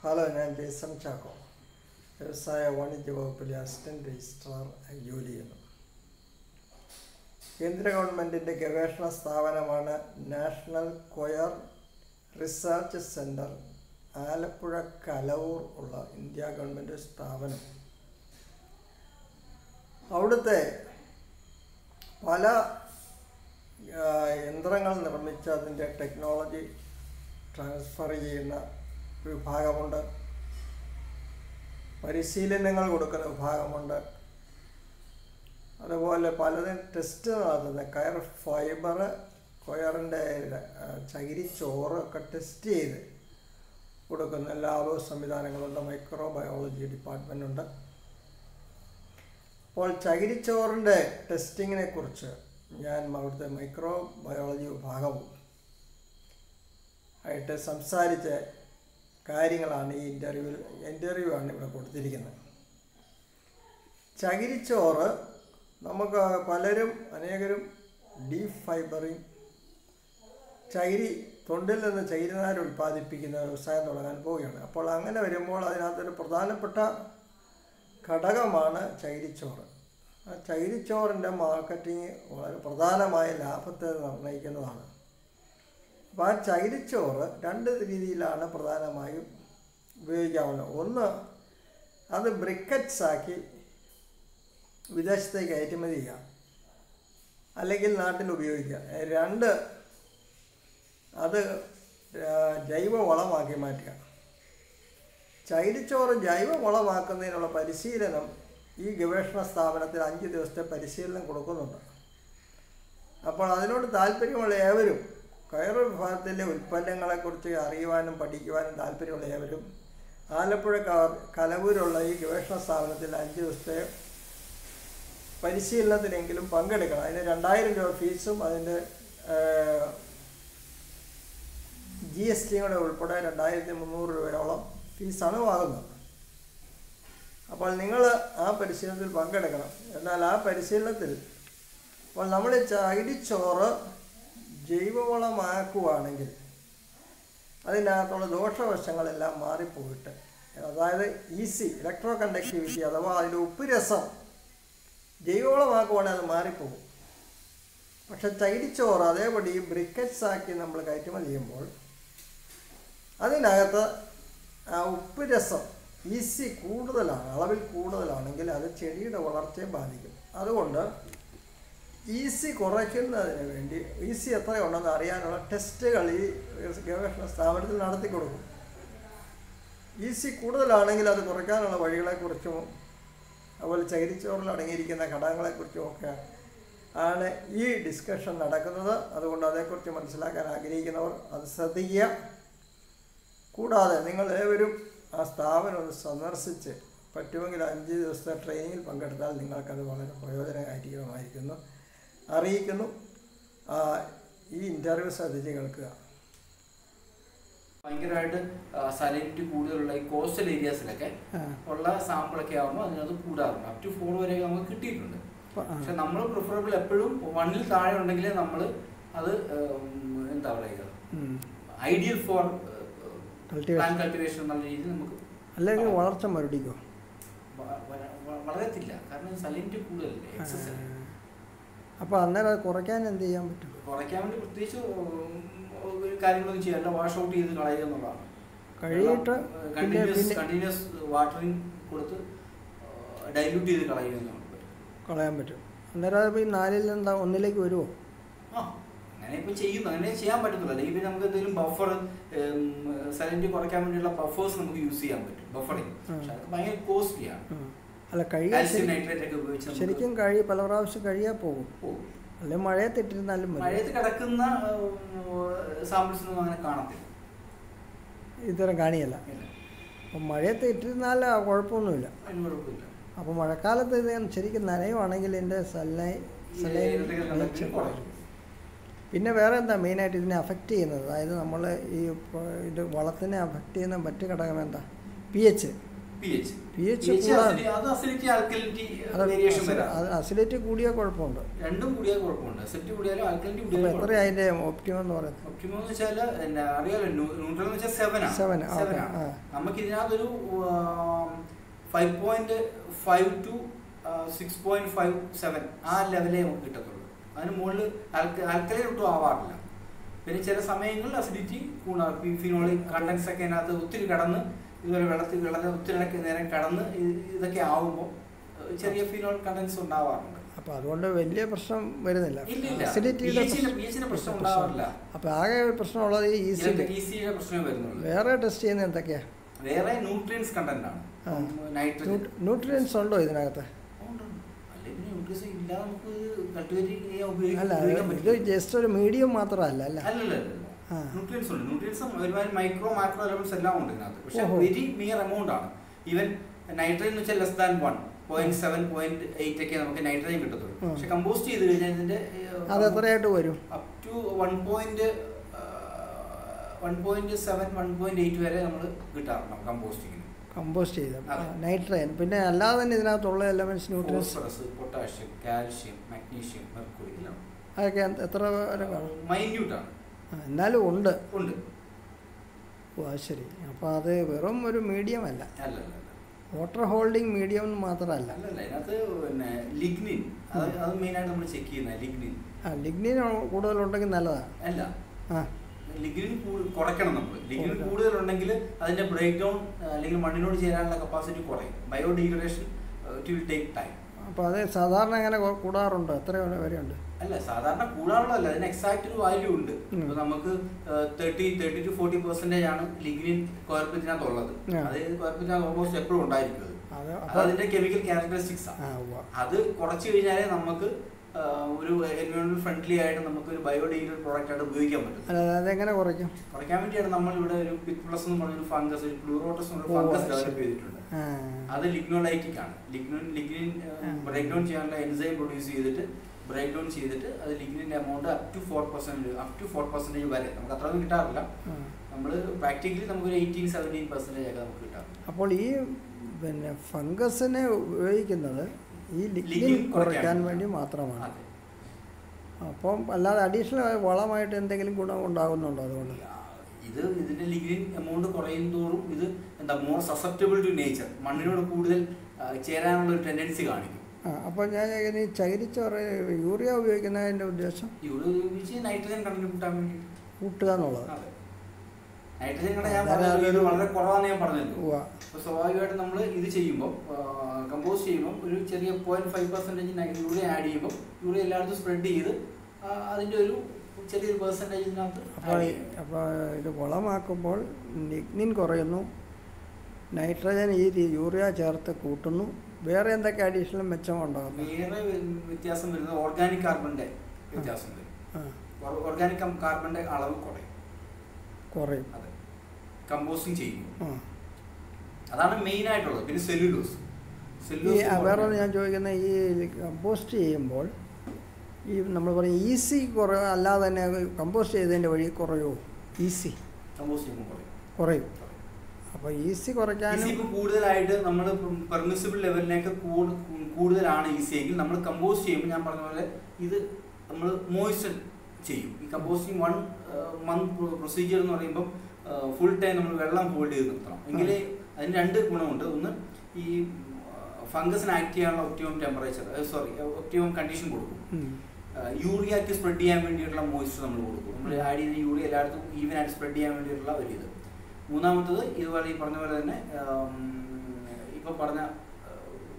Hello ഞാൻ Jason Chacko വ്യവസായ വാണിജ്യ വകുപ്പിലെ അസിസ്റ്റന്റ് രജിസ്ട്രാർ ആയി ജോലി ചെയ്യുന്നു കേന്ദ്ര ഗവൺമെൻറ്റിൻ്റെ ഗവേഷണ സ്ഥാപനമാണ് national coir research centre Alappuzha Kalavoor ഉള്ള ഇന്ത്യ ഗവൺമെൻറ് സ്ഥാപനം അവിടുത്തെ പല ആ, യന്ത്രങ്ങൾ നിർമ്മിച്ച് അതിൻ്റെ ടെക്നോളജി ട്രാൻസ്ഫർ ചെയ്യുന്ന വിഭാഗമുണ്ട് പരിശീലനങ്ങൾ കൊടുക്കുന്ന വിഭാഗമുണ്ട് അതുപോലെ പലതും ടെസ്റ്റ് നടത്തുന്ന കയർ ഫൈബർ കൊയറിൻ്റെ ചകിരിച്ചോറ് ഒക്കെ ടെസ്റ്റ് ചെയ്ത് കൊടുക്കുന്ന ലാബ് സംവിധാനങ്ങളുണ്ട് മൈക്രോ ബയോളജി ഡിപ്പാർട്ട്മെൻ്റ് ഉണ്ട് അപ്പോൾ ചകിരിച്ചോറിൻ്റെ ടെസ്റ്റിങ്ങിനെ കുറിച്ച് ഞാൻ അവിടുത്തെ മൈക്രോ ബയോളജി വിഭാഗവും ആയിട്ട് സംസാരിച്ച കാര്യങ്ങളാണ് ഈ ഇൻ്റർവ്യൂവിൽ ഇൻ്റർവ്യൂ ആണ് ഇവിടെ കൊടുത്തിരിക്കുന്നത് ചകിരിച്ചോറ് നമുക്ക് പലരും അനേകരും ഡീപ് ഫൈബറിങ് ചകിരി തൊണ്ടിൽ നിന്ന് ചകിരിനാര് ഉൽപ്പാദിപ്പിക്കുന്ന വ്യവസായം തുടങ്ങാൻ പോവുകയാണ് അപ്പോൾ അങ്ങനെ വരുമ്പോൾ അതിനകത്തൊരു പ്രധാനപ്പെട്ട ഘടകമാണ് ചകിരിച്ചോറ് ആ ചകിരിച്ചോറിൻ്റെ മാർക്കറ്റിംഗ് വളരെ പ്രധാനമായ ലാഭത്തെ നിർണ്ണയിക്കുന്നതാണ് അപ്പോൾ ആ ചകിരിച്ചോറ് രണ്ട് രീതിയിലാണ് പ്രധാനമായും ഉപയോഗിക്കാവുന്നത് ഒന്ന് അത് ബ്രിക്കറ്റ്സ് ആക്കി വിദേശത്തേക്ക് കയറ്റുമതി ചെയ്യുക അല്ലെങ്കിൽ നാട്ടിൽ ഉപയോഗിക്കുക രണ്ട് അത് ആ, ജൈവവളമാക്കി മാറ്റുക ചൈരിച്ചോറ് ജൈവവളമാക്കുന്നതിനുള്ള പരിശീലനം ഈ ഗവേഷണ സ്ഥാപനത്തിൽ അഞ്ച് ദിവസത്തെ പരിശീലനം കൊടുക്കുന്നുണ്ട് അപ്പോൾ അതിനോട് താല്പര്യമുള്ള ഏവരും കയർ വിഭാഗത്തിലെ ഉൽപ്പന്നങ്ങളെക്കുറിച്ച് അറിയുവാനും പഠിക്കുവാനും താല്പര്യമുള്ള ഏവരും ആലപ്പുഴ ക- കലവൂരുള്ള ഈ ഗവേഷണ സ്ഥാപനത്തിൽ അഞ്ച് ദിവസത്തെ പരിശീലനത്തിനെങ്കിലും പങ്കെടുക്കണം അതിന് രണ്ടായിരം രൂപ ഫീസും അതിൻ്റെ ജി എസ് ടിയും കൂടെ ഉൾപ്പെടെ രണ്ടായിരത്തി മുന്നൂറ് രൂപയോളം ഫീസാണ് വാങ്ങുന്നത് അപ്പോൾ നിങ്ങൾ ആ പരിശീലനത്തിൽ പങ്കെടുക്കണം എന്നാൽ ആ പരിശീലനത്തിൽ അപ്പോൾ നമ്മൾ ചകിരിച്ചോറ് ജൈവവളമാക്കുവാണെങ്കിൽ അതിനകത്തുള്ള ദോഷവശങ്ങളെല്ലാം മാറിപ്പോയിട്ട് അതായത് ഈസി ഇലക്ട്രോ കണ്ടക്ടിവിറ്റി അഥവാ അതിൻ്റെ ഉപ്പ് രസം ജൈവവളമാക്കുവാണെങ്കിൽ അത് മാറിപ്പോകും പക്ഷെ ചകിരിച്ചോറ് അതേപടി ബ്രിക്കറ്റ്സ് ആക്കി നമ്മൾ കയറ്റുമതി ചെയ്യുമ്പോൾ അതിനകത്ത് ആ ഉപ്പ് രസം ഈസി കൂടുതലാണ് അളവിൽ കൂടുതലാണെങ്കിൽ അത് ചെടിയുടെ വളർച്ചയെ ബാധിക്കും അതുകൊണ്ട് ഈസി കുറയ്ക്കുന്നതിന് വേണ്ടി ഈസി എത്രയുണ്ടെന്ന് അറിയാനുള്ള ടെസ്റ്റുകൾ ഈ ഗവേഷണ സ്ഥാപനത്തിൽ നടത്തി കൊടുക്കും ഈസി കൂടുതലാണെങ്കിൽ അത് കുറയ്ക്കാനുള്ള വഴികളെക്കുറിച്ചും അതുപോലെ ചകിരിച്ചോറിൽ അടങ്ങിയിരിക്കുന്ന ഘടകങ്ങളെക്കുറിച്ചും ഒക്കെ ആണ് ഈ ഡിസ്കഷൻ നടക്കുന്നത് അതുകൊണ്ട് അതേക്കുറിച്ച് മനസ്സിലാക്കാൻ ആഗ്രഹിക്കുന്നവർ അത് ശ്രദ്ധിക്കുക കൂടാതെ നിങ്ങൾ ഏവരും ആ സ്ഥാപനം ഒന്ന് സന്ദർശിച്ച് പറ്റുമെങ്കിൽ അഞ്ച് ദിവസത്തെ ട്രെയിനിങ്ങിൽ പങ്കെടുത്താൽ നിങ്ങൾക്കത് വളരെ പ്രയോജനകാരികമായിരിക്കുന്നു അറിയിക്കുന്നു ആ, ഈ ഇൻ്റർവ്യൂ ശ്രദ്ധിച്ച് കേൾക്കുക ഭയങ്കരമായിട്ട് സലൈനിറ്റി കൂടുതലുള്ള ഈ കോസ്റ്റൽ ഏരിയാസിലൊക്കെ ഉള്ള സാമ്പിളൊക്കെ ആകുമ്പോൾ അതിനകത്ത് കൂടാറുണ്ട് അപ് ടു ഫോർ വരെ നമുക്ക് കിട്ടിയിട്ടുണ്ട് പക്ഷെ നമ്മൾ പ്രിഫറബിൾ എപ്പോഴും വണ്ണിൽ താഴെ ഉണ്ടെങ്കിലേ നമ്മൾ അത് ഉം, എന്താ പറയുക ideal for Cultivation. Plant cultivation എന്നുള്ള രീതിയിൽ നമുക്ക് അല്ലെങ്കിൽ വളർച്ച മരുടിക്കോ വ- വര- വ- വളരത്തില്ല കാരണം സലൈനിറ്റി കൂടുതലല്ലേ എക്സസ് അപ്പോൾ അന്നേരം അത് കുറയ്ക്കാൻ എന്ത് ചെയ്യാൻ പറ്റും കുറയ്ക്കാൻ വേണ്ടി പ്രത്യേകിച്ച് ഉം, ഒരു കാര്യങ്ങളൊന്നും ചെയ്യാല്ല വാഷ് ഔട്ട് ചെയ്ത് കളയുക എന്നുള്ളതാണ് കഴിയിട്ട് പിന്നെ കണ്ടിന്യൂസ് പിന്നെ കണ്ടിന്യൂസ് വാട്ടറിങ് കൊടുത്ത് ഡൈല്യൂട്ട് ചെയ്ത് കളയുക എന്നുള്ളത് കളയാൻ പറ്റും അന്നേരം അത് ഈ നാലിൽ എന്താ ഒന്നിലേക്ക് വരുമോ ആ അങ്ങനെ ഇപ്പം ചെയ്യുന്നു അങ്ങനെ ചെയ്യാൻ പറ്റത്തില്ല അല്ലെങ്കിൽ പിന്നെ നമുക്ക് എന്തെങ്കിലും ബഫർ സലൻറ്റ് കുറയ്ക്കാൻ വേണ്ടിയുള്ള ബഫേഴ്സ് നമുക്ക് യൂസ് ചെയ്യാൻ പറ്റും ബഫറിങ് ഉം. പക്ഷെ അത് ഭയങ്കര കോസ്റ്റ്ലിയാണ് ഉം. അല്ല കഴിയാൻ കാൽസ്യം ശരി- നൈട്രേറ്റ് ഒക്കെ ഉപയോഗിച്ച് നമുക്ക് ശരിക്കും കഴി പല പ്രാവശ്യം കഴിയാൻ പോകും പോകും. അല്ലെങ്കിൽ മഴയത്തിട്ടിരുന്നാലും മതി മഴയത്ത് കിടക്കുന്ന സാമ്പിൾസിനൊന്നും അങ്ങനെ കാണത്തില്ല ഇത്തരം കാണിയല്ല ഇല്ല. അപ്പം മഴയത്ത് ഇട്ടിരുന്നാൽ ആ കുഴപ്പമൊന്നുമില്ല അതിന് കുഴപ്പമില്ല അപ്പോൾ മഴക്കാലത്ത് ഇത് ഞാൻ ശരിക്കും നനയുവാണെങ്കിൽ എൻ്റെ സലൈൻ ഈ സലൈൻ electrical conductivity കുറയും. പിന്നെ വേറെ എന്താ മെയിനായിട്ട് ഇതിനെ അഫക്റ്റ് ചെയ്യുന്നത് അതായത് നമ്മൾ ഈ പ- ഇത് വളത്തിനെ അഫക്റ്റ് ചെയ്യുന്ന മറ്റു ഘടകം എന്താ P H P H pH കൂടാൻ- അത് അസിഡിറ്റി ആൽക്കലിറ്റി അത് വേരിയേഷൻ വരാം അത് അസിഡിറ്റി കൂടിയ കുഴപ്പമുണ്ട് രണ്ടും കൂടിയാൽ കുഴപ്പമുണ്ട് അസിഡിറ്റി കൂടിയാലും ആൽക്കലിറ്റി അപ്പോൾ കൂടിയാലും എത്രയാണ് അതിൻ്റെ ഒപ്റ്റിമം എന്ന് പറയുന്നത് ഒപ്റ്റിമം എന്ന് വെച്ചാൽ എന്നാ അറിയാലോ ന്യൂട്രൽ എന്ന് വെച്ചാൽ സെവൻ ആണ് Seven, ആ, സെവൻ okay, ആണ് ആ. നമുക്ക് ഇതിനകത്തൊരു five point five to six point five seven ആ ലെവലേ നമുക്ക് കിട്ടത്തുള്ളൂ അതിന് മുകളിൽ ആൽക്കലൈൻ ഒട്ടും ആവാറില്ല പിന്നെ ചില സമയങ്ങളിൽ അസിഡിറ്റി ഫിനോളിക് കണ്ടൻസ് ഒക്കെ അതിനകത്ത് ഒത്തിരി കടന്ന് ഇതുപോലെ വെള്ളത്തിൽ വെള്ളത്തിൽ ഒത്തിരി ഇടയ്ക്ക് നേരം കടന്ന് ഇത് ഇതൊക്കെ ആവുമ്പോൾ ചെറിയ ഫിനോൾ കണ്ടൻസ് ഉണ്ടാവാറുണ്ട് അപ്പോൾ അതുകൊണ്ട് വലിയ പ്രശ്നം വരുന്നില്ല ഇല്ല ഇല്ല അസിഡിറ്റിയുടെ പി എച്ചിന് പ്രശ്നം ഉണ്ടാവാറില്ല അപ്പോൾ ആകെ പ്രശ്നമുള്ളത് ഈ ഈസി ഈസിയുടെ പ്രശ്നമേ വരുന്നുള്ളൂ വേറെ ടെസ്റ്റ് ചെയ്യുന്നത് എന്തൊക്കെയാണ് വേറെ ന്യൂട്രിയൻസ് കണ്ടന്റ് ആണ് ആ. നൈട്രജൻ ന്യൂട്രിയൻസ് ഉണ്ടോ ഇതിനകത്ത് അല്ലെങ്കിൽ ന്യൂട്രിയൻസ് ഇല്ലാതെ നമുക്ക് കൾട്ടിവേറ്റ് ചെയ്യാൻ ഉപയോഗിക്കാൻ അല്ല ഉപയോഗിക്കാൻ ഇത് പറ്റില്ല. ജസ്റ്റ് ഒരു മീഡിയം മാത്രമല്ല അല്ല അല്ലല്ല ആ. ന്യൂട്രിയൻസ് ഉണ്ട് ന്യൂട്രിയൻസ് ഒരുമാതിരി മൈക്രോ മാക്രോ ലെവൽസ് എല്ലാം ഉണ്ട് ഇതിനകത്ത് പക്ഷെ ഓഹോ. വെരി മിയർ എമൗണ്ട് ആണ് ഈവൻ നൈട്രജൻ എന്ന് വെച്ചാൽ less than one point seven point eight ഒക്കെ നമുക്ക് നൈട്രജൻ കിട്ടത്തുള്ളൂ ഉം. പക്ഷെ കമ്പോസ്റ്റ് ചെയ്ത് കഴിഞ്ഞാൽ ഇതിന്റെ അത് എത്രയായിട്ട് വരും up to one point one point seven one point eight വരെ നമ്മൾ കിട്ടാറുണ്ട് കമ്പോസ്റ്റിങ്ങിന് കമ്പോസ്റ്റ് ചെയ്ത് അതെ. നൈട്രജൻ പിന്നെ അല്ലാതെ തന്നെ ഇതിനകത്തുള്ള elements nutrients phosphorus potassium calcium magnesium mercury എല്ലാം അതൊക്കെ എന്ത്- എത്ര വരെ കാണും മൈന്യൂട്ട് ആണ് ആ, എന്നാലും ഉണ്ട് ഉണ്ട് ഓ അത് ശരി അപ്പോൾ അത് വെറും ഒരു മീഡിയം അല്ല അല്ല അല്ല അല്ല. വാട്ടർ ഹോൾഡിംഗ് മീഡിയം മാത്രമല്ല അല്ലല്ല ഇതിനകത്ത് പിന്നെ ലിഗ്നിൻ അത് അത് മെയിനായിട്ട് നമ്മൾ ചെക്ക് ചെയ്യുന്നത് ലിഗ്നിൻ ആ ലിഗ്നിൻ കൂടുതലുണ്ടെങ്കിൽ നല്ലതാണ് അല്ല ആ ലിഗ്നിൻ കുറയ്ക്കണം നമ്മൾ ലിഗ്നിൻ കുറയ്ക്കണം. കൂടുതലുണ്ടെങ്കിൽ അതിന്റെ ബ്രേക്ക് ഡൗൺ അല്ലെങ്കിൽ മണ്ണിനോട് ചേരാനുള്ള കപ്പാസിറ്റി കുറയും biodegradation it will take time അപ്പോൾ അത് സാധാരണ അങ്ങനെ കൂ- കൂടാറുണ്ട് എത്ര വരെയുണ്ട് അല്ല സാധാരണ കൂടാനുള്ളതല്ല അതിന് എക്സാക്ട് ഒരു വാല്യൂ ഉണ്ട് ഉം. ഇപ്പൊ നമുക്ക് thirty thirty to forty percentage ആണ് ലിഗ്നിൻ കോർപ്പറ്റിനകത്തുള്ളത് ആ. അത് കോർപ്പറ്റിനകത്ത് ഓൾമോസ്റ്റ് എപ്പോഴും ഉണ്ടായിരിക്കും അത്. അത് അത് അപ്പോൾ അതിന്റെ കെമിക്കൽ ക്യാരക്ടറിസ്റ്റിക്സ് ആണ് ആ ഉവ്വ. അത് കുറച്ച് കഴിഞ്ഞാലേ നമുക്ക് ആ, ഒരു എൻവയോൺമെന്റ് ഫ്രണ്ട്ലി ആയിട്ട് നമുക്ക് ഒരു ബയോഡീഗ്രേഡ് പ്രോഡക്റ്റ് ആയിട്ട് ഉപയോഗിക്കാൻ പറ്റും അല്ല അതെങ്ങനെ കുറയ്ക്കും കുറയ്ക്കാൻ വേണ്ടിയാണ് നമ്മൾ ഇവിടെ ഒരു പിക് പ്ലസ് എന്ന് പറഞ്ഞൊരു ഫംഗസ് ഒരു പ്ലൂറോട്ടസ് എന്നൊരു ഓ, ഫംഗസ് അത് ഡെവലപ്പ് ശരി. ചെയ്തിട്ടുണ്ട് ആ അത് ലിഗ്നോലൈറ്റിക് ആണ് ലിഗ്നോൻ ലിഗ്നിൻ ആ. ബ്രേക്ക് ഡൗൺ ചെയ്യാനുള്ള എൻസൈം പ്രൊഡ്യൂസ് ചെയ്തിട്ട് ബ്രേക്ക് ഡൗൺ ചെയ്തിട്ട് അത് ലിഗ്നിന്റെ amount up to four percent up to four percentage വരെ നമുക്ക് അത്രയൊന്നും കിട്ടാറില്ല ആ. നമ്മൾ പ്രാക്ടിക്കലി നമുക്ക് ഒരു എയ്റ്റീൻ സെവൻറ്റീൻ പെർസെന്റേജ് ഒക്കെ നമുക്ക് കിട്ടാം അപ്പോൾ ഈ പിന്നെ ഫംഗസിനെ ഉപയോഗിക്കുന്നത് ഈ ലിഗ്നിൻ ലിഗ്നിൻ കുറയ്ക്കാൻ കുറയ്ക്കാൻ വേണ്ടി മാത്രമാണ് അതെ അപ്പം അല്ലാതെ അഡീഷണൽ വളമായിട്ട് എന്തെങ്കിലും ഗുണം ഉണ്ടാകുന്നുണ്ടോ അതുകൊണ്ട് ഇത് ഇതിന്റെ ലിഗ്നിൻ എമൗണ്ട് കുറയും തോറും ഇത് എന്താ മോർ സസെപ്റ്റബിൾ ടു നേച്ചർ മണ്ണിനോട് കൂടുതൽ ആ, ചേരാനുള്ള ഒരു ടെൻഡൻസി കാണിക്കും ആ അപ്പോൾ ഞാൻ ചോദിക്കുന്നത് ഈ ചകിരിച്ചോറ് യൂറിയ ഉപയോഗിക്കുന്നതിൻ്റെ ഉദ്ദേശം ഇവിടെ ഉപയോഗിച്ച് നൈട്രജൻ കണ്ടന്റ് കൂട്ടാൻ വേണ്ടി കൂട്ടുക എന്നുള്ളത് അതെ നൈട്രജൻ കണ്ട ഞാൻ അന്നേരം പറഞ്ഞത് ഇത് അതൊരു- വളരെ കുറവാന്ന് ഞാൻ പറഞ്ഞല്ലോ ഉവ്വ. അപ്പോൾ സ്വാഭാവികമായിട്ട് നമ്മൾ ഇത് ചെയ്യുമ്പോൾ കമ്പോസ്റ്റ് ചെയ്യുമ്പോൾ ഒരു ചെറിയ point five percentage urea add ചെയ്യുമ്പോൾ യൂറിയ എല്ലായിടത്തും സ്പ്രെഡ് ചെയ്ത് ആ, അതിന്റെ ഒരു ചെറിയൊരു പെർസെൻറ്റേജ് ഇതിനകത്ത് അപ്പോൾ add ഈ- ചെയ്യും. അപ്പോൾ ഇത് വളമാക്കുമ്പോൾ ലിഗ്നിൻ കുറയുന്നു നൈട്രജൻ ഈ രീ- യൂറിയ ചേർത്ത് കൂട്ടുന്നു വേറെ എന്തൊക്കെ അഡീഷണൽ മെച്ചം ഉണ്ടാകുന്നു വേറെ വ്യ- വ്യത്യാസം വരുന്നത് ഓർഗാനിക് കാർബണിന്റെ വ്യത്യാസം വരും ആ ഓർഗാനിക് കാർബണിന്റെ അളവ് കുറയും കുറയും അതെ കമ്പോസ്റ്റിംഗ് ചെയ്യും ആ അതാണ് മെയിൻ ആയിട്ടുള്ളത് പിന്നെ സെല്ലുലോസ് ഈ ആ, വേറെ ഒന്ന് ഞാൻ ചോദിക്കുന്നത് ഈ കമ്പോസ്റ്റ് ചെയ്യുമ്പോൾ ഈ നമ്മൾ പറയും ഈസി കുറ അല്ലാതെ തന്നെ കമ്പോസ്റ്റ് ചെയ്തതിൻ്റെ വഴി കുറയുമോ ഈസി കമ്പോസ്റ്റ് ചെയ്യുമ്പോൾ കുറയും കുറയും അപ്പോൾ ഈസി കുറയ്ക്കാനും ഈസി ഇപ്പം കൂടുതലായിട്ട് നമ്മൾ പെർമിസിബിൾ ലെവലിലേക്ക് കൂടു- കൂടുതലാണ് ഈസി എങ്കിൽ നമ്മൾ കമ്പോസ്റ്റ് ചെയ്യുമ്പോൾ ഞാൻ പറഞ്ഞ പോലെ ഇത് നമ്മൾ മോയ്സ്റ്റൻ ചെയ്യും ഈ കമ്പോസ്റ്റിംഗ് വൺ മന്ത് പ്രൊസീജിയർ എന്ന് പറയുമ്പോൾ ഫുൾ ടൈം നമ്മൾ വെള്ളം ഹോൾഡ് ചെയ്ത് നിർത്തണം എങ്കിലേ അതിന് രണ്ട് ഗുണമുണ്ട് ഒന്ന് ഈ ഫംഗസിന് ആക്ട് ചെയ്യാനുള്ള optimum temperature sorry optimum condition കൊടുക്കും ഉം. യൂറിയക്ക് സ്പ്രെഡ് ചെയ്യാൻ വേണ്ടിയിട്ടുള്ള മോയ്സ്ചർ നമ്മൾ കൊടുക്കും നമ്മൾ ആഡ് ചെയ്യുന്ന യൂറിയ എല്ലായിടത്തും ഈവൻ ആയിട്ട് സ്പ്രെഡ് ചെയ്യാൻ വേണ്ടിയിട്ടുള്ള ഒരു ഇത് മൂന്നാമത്തത് ഇതുപോലെ ഈ പറഞ്ഞ പോലെ തന്നെ ഇപ്പൊ പറഞ്ഞ ആ,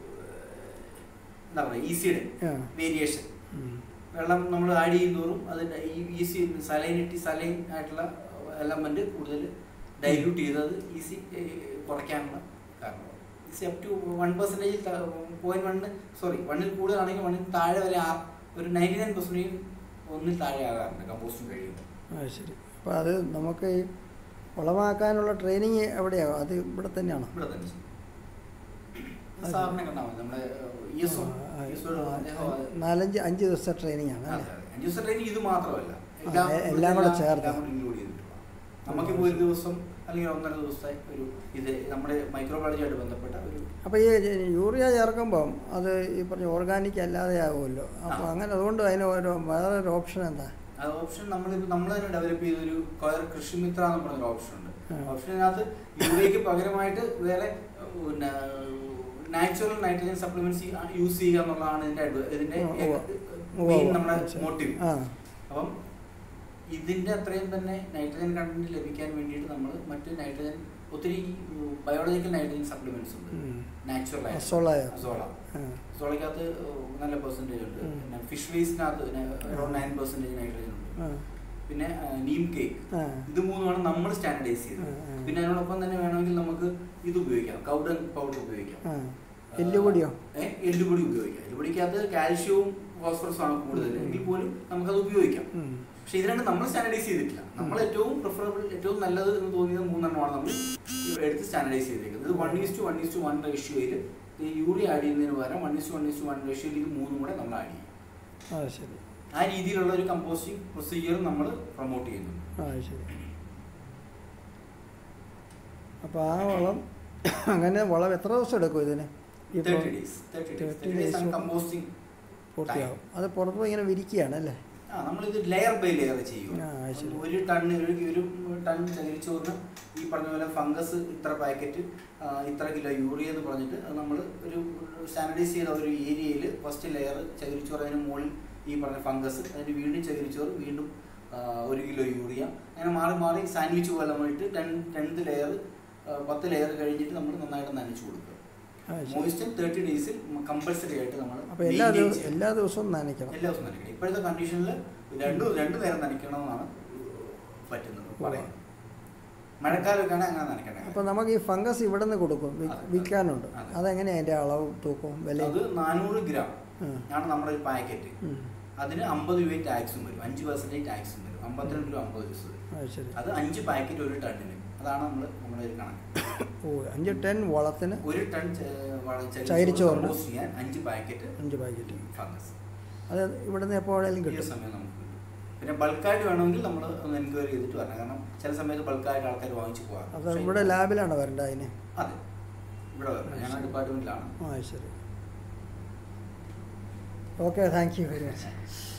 എന്താ പറയുക ഈസിയുടെ ആ. വേരിയേഷൻ ഉം. വെള്ളം നമ്മൾ ആഡ് ചെയ്യുന്നതോറും അതിൻ്റെ ഈ ഈസി സലൈനിറ്റി സലൈൻ ആയിട്ടുള്ള എലമെന്റ് കൂടുതൽ ഡൈല്യൂട്ട് ചെയ്തത് ഈസി കുറയ്ക്കാനുള്ള കാരണമാണ് E C up to one percentage point one sorry വണ്ണിൽ കൂടുതലാണെങ്കിൽ വണ്ണിൽ താഴെ വരെ ആ ഒരു നയൻറ്റി നയൻ പെർസെൻറ്റേജ് ഒന്നിൽ താഴെ ആകാറുണ്ട് കമ്പോസ്റ്റിംഗ് കഴിയുമ്പോൾ അത് ശരി അപ്പോൾ അത് നമുക്ക് ഈ വളമാക്കാനുള്ള ട്രെയിനിങ് എവിടെയാവും അത് ഇവിടെ തന്നെയാണോ ഇവിടെ തന്നെ അത് സാറിനെ കണ്ടാൽ മതി നമ്മുടെ ഇഎസ്ഒ ആ, ഇഎസ്ഒയുടെ ആ, അദ്ദേഹം അത് നാലഞ്ച് അഞ്ച് ദിവസത്തെ ട്രെയിനിങ് ആണ് അതെ, അല്ലേ അതെ. അഞ്ച് ദിവസത്തെ ട്രെയിനിങ് ഇത് മാത്രമല്ല ആ, എല്ലാം കൂടെ ചേർത്ത്. ഇൻക്ലൂഡ് ചെയ്തിട്ടുള്ള നമുക്കിപ്പോൾ ഒരു ദിവസം അല്ലെങ്കിൽ ഒന്നര ദിവസത്തെ ഒരു ഇത് നമ്മുടെ മൈക്രോബയോളജിയായിട്ട് ബന്ധപ്പെട്ട ഒരു അപ്പോൾ ഈ യൂറിയ ചേർക്കുമ്പം അത് ഈ പറഞ്ഞ ഓർഗാനിക് അല്ലാതെ ആകുമല്ലോ അപ്പോൾ ആ. അങ്ങനെ അതുകൊണ്ട് അതിന് ഒരു വേറെ ഒരു ഓപ്ഷൻ എന്താ അത് ഓപ്ഷൻ നമ്മളിപ്പോൾ നമ്മൾ തന്നെ ഡെവലപ്പ് ചെയ്തൊരു കൊയർ കൃഷിമിത്ര എന്ന് പറഞ്ഞൊരു ഓപ്ഷൻ ഉണ്ട് ആ. ഓപ്ഷനകത്ത് യൂറിയക്ക് പകരമായിട്ട് വേറെ ഏഹ്, പിന്നെ നാച്ചുറൽ നൈട്രജൻ സപ്ലിമെന്റ്സ് യൂസ് ചെയ്യുക എന്നുള്ളതാണ് ഇതിന്റെ adv- ഇതിന്റെ ഉവ്വ് ഉവ്വ്. ഉവ്വ് മെയിൻ ഉവ്വ്. നമ്മുടെ മനസ്സിലായി. മോട്ടീവ് ആ അപ്പം ഇതിന്റെ അത്രയും തന്നെ നൈട്രജൻ കണ്ടന്റ് ലഭിക്കാൻ വേണ്ടിയിട്ട് നമ്മൾ മറ്റ് നൈട്രജൻ ഒത്തിരി ബയോളജിക്കൽ നൈട്രജൻ സപ്ലിമെന്റ്സ് ഉണ്ട് ഉം. നാച്ചുറൽ അസോളയോ? അസോള ആ. അസോളയ്ക്കകത്ത് നല്ല പെർസെൻറ്റേജ് ഉണ്ട് ഉം. പിന്നെ ഫിഷ് വേസ്റ്റിനകത്ത് അറൗണ്ട് നയൻ പെർസെൻറ്റേജ് നൈട്രജൻ ഉണ്ട് ആ. പിന്നെ നീം കേക്ക് ആ. ഇത് മൂന്നുമാണ് നമ്മൾ സ്റ്റാൻഡർഡൈസ് ചെയ്തത് ആ, ആ. പിന്നെ അതിനോടൊപ്പം തന്നെ വേണമെങ്കിൽ നമുക്ക് ഇത് ഉപയോഗിക്കാം കൗഡൻ പൗഡർ ഉപയോഗിക്കാം ആ. എല്ലുപൊടിയോ ഏഹ് എല്ലുപൊടി ഉപയോഗിക്കാം എല്ലുപൊടിക്കകത്ത് കാൽഷ്യവും ഫോസ്ഫറസും ആണ് കൂടുതൽ എങ്കിൽ പോലും നമുക്കത് ഉപയോഗിക്കാം ഉം. പക്ഷെ ഇത് രണ്ടും നമ്മൾ സ്റ്റാൻഡർഡൈസ് ചെയ്തിട്ടില്ല നമ്മൾ ഏറ്റവും പ്രിഫറബിൾ ഏറ്റവും നല്ലത് എന്ന് തോന്നിയത് മൂന്നെണ്ണമാണ് നമ്മൾ എടുത്ത് സ്റ്റാൻഡർഡൈസ് ചെയ്തേക്കുന്നത് ഇത് one is to one is to one റേഷ്യോയിൽ ഈ യൂറിയ ആഡ് ചെയ്യുന്നതിന് പകരം one is to one is to one റേഷ്യോയിൽ ഇത് മൂന്നും കൂടെ നമ്മൾ ആഡ് ചെയ്യും ആ ശരി ആ രീതിയിലുള്ള ഒരു കമ്പോസ്റ്റിംഗ് പ്രൊസീജിയർ നമ്മൾ പ്രൊമോട്ട് ചെയ്യുന്നു ആ ശരി അപ്പോൾ ആ വളം അങ്ങനെ വളം എത്ര ദിവസം എടുക്കും ഇതിന് ഈ തേർട്ടി പ്രോ- days thirty 30 days thirty days ആണ് days കമ്പോസ്റ്റിംഗ് പൂർത്തിയാവും അത് പുറത്ത് ഇങ്ങനെ വിരിക്കുകയാണ് അല്ലേ ആ നമ്മളിത് ലെയർ ബൈ ലെയർ ചെയ്യും ആ, ശരി. ഒരു ടണ്ണ് ഒരു ഒരു ടൺ ചകിരിച്ചോറിന് ഈ പറഞ്ഞ പോലെ ഫംഗസ് ഇത്ര പാക്കറ്റ് ഇത്ര കിലോ യൂറിയ എന്ന് പറഞ്ഞിട്ട് നമ്മൾ ഒരു സ്റ്റാൻഡർഡൈസ് ചെയ്ത ഒരു ഏരിയയിൽ ഫസ്റ്റ് ലെയർ ചകിരിച്ചോറ് അതിന് മുകളിൽ ഈ പറഞ്ഞ ഫംഗസ് അതിന് വീണ്ടും ചകിരിച്ചോറ് വീണ്ടും ആ, ഒരു കിലോ യൂറിയ അങ്ങനെ മാറി മാറി സാൻഡ്വിച്ച് പോലെ നമ്മളിട്ട് ടെൻ ടെൻത്ത് ലെയർ പത്ത് ലെയർ കഴിഞ്ഞിട്ട് നമ്മൾ നന്നായിട്ട് നനച്ചു കൊടുക്കുക ആ ശരി മോയിസ്റ്റും തേർട്ടി ഡേയ്സിൽ കമ്പൽസറി ആയിട്ട് നമ്മൾ അപ്പോൾ എല്ലാ ദിവസവും എല്ലാ ദിവസവും നനയ്ക്കണം എല്ലാ ദിവസവും നനയ്ക്കണം ഇപ്പോഴത്തെ കണ്ടീഷനിൽ രണ്ടു രണ്ടു നേരം നനയ്ക്കണമെന്നാണ് പറ്റുന്നത് പറയുന്നത് മഴക്കാലമൊക്കെയാണ് അങ്ങനെ നനയ്ക്കണേ അപ്പോൾ നമുക്ക് ഈ ഫംഗസ് ഇവിടെ നിന്ന് കൊടുക്കും വി- അതെ. വിൽക്കാനുണ്ട് അതെ. അതെങ്ങനെയാണ് അതിൻ്റെ അളവും തൂക്കവും വിലയും അത് നാനൂറ് ഗ്രാം ആ. ആണ് നമ്മുടെ ഒരു പാക്കറ്റ് ഉം. അതിന് അമ്പത് രൂപ ടാക്സും വരും അഞ്ച് പെർസെൻറ്റേജ് ടാക്സും വരും അമ്പത്തിരണ്ട് രൂപ അമ്പത് ദിവസം വരും ആ ശരി അത് അഞ്ച് പാക്കറ്റ് ഒരു ടണ്ണിന് അതാണ് നമ്മൾ നമ്മുടെ ഒരു കണക്ക് ഓ അഞ്ച് ടെൻ വളത്തിന് ഒരു ടൺ ചെ- വള- ചകിരിച്ചോറ് ചകിരിച്ചോറിന് compost ചെയ്യാൻ അഞ്ച് പാക്കറ്റ് അഞ്ച് പാക്കറ്റ് ഫംഗസ് അത് ഇവിടുന്ന് എപ്പോഴേലും ഈ കിട്ടും സമയം നമുക്ക് കിട്ടും പിന്നെ ബൾക്കായിട്ട് വേണമെങ്കിൽ നമ്മൾ ഒന്ന് എൻക്വയറി ചെയ്തിട്ട് വരണം കാരണം ചില സമയത്ത് ബൾക്കായിട്ട് ആൾക്കാർ വാങ്ങിച്ചു പോകാം അത് ഇവിടെ ലാബിലാണ് വരേണ്ടത് അതിന് അതെ ഇവിടെ വരണം ഞങ്ങളുടെ ഡിപ്പാർട്ട്മെന്റിലാണ് ആ ശരി okay thank you very much